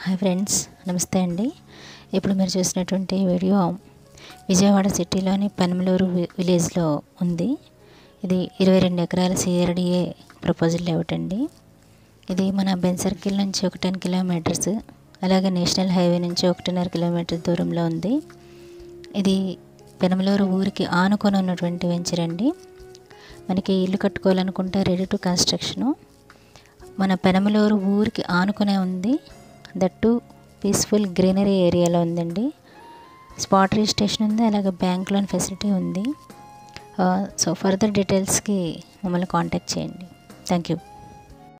hi friends నమస్తే అండి ఇప్పుడు మీరు చూసినటువంటి వీడియో విజయవాడ సిటీలోని పెనమలూరు వి- విలేజ్లో ఉంది ఇది ఇరవై రెండు ఎకరాల సిఆర్డిఏ ప్రపోజల్ లేఅవుట్ అండి ఇది మన బెన్ సర్కిల్ నుంచి ఒక టెన్ కిలోమీటర్స్ అలాగే నేషనల్ హైవే నుంచి ఒకటిన్నర కిలోమీటర్ దూరంలో ఉంది ఇది పెనమలూరు ఊరికి ఆనుకొని ఉన్నటువంటి వెంచర్ అండి మనకి ఇల్లు కట్టుకోవాలనుకుంటే రెడీ టు కన్స్ట్రక్షను మన పెనమలూరు ఊరికి ఆనుకునే ఉంది దట్టు పీస్ఫుల్ గ్రీనరీ ఏరియాలో ఉందండి స్పాట్ రిజిస్ట్రేషన్ ఉంది అలాగే బ్యాంక్ లోన్ ఫెసిలిటీ ఉంది సో ఫర్దర్ డీటెయిల్స్కి మమ్మల్ని కాంటాక్ట్ చేయండి థ్యాంక్ యూ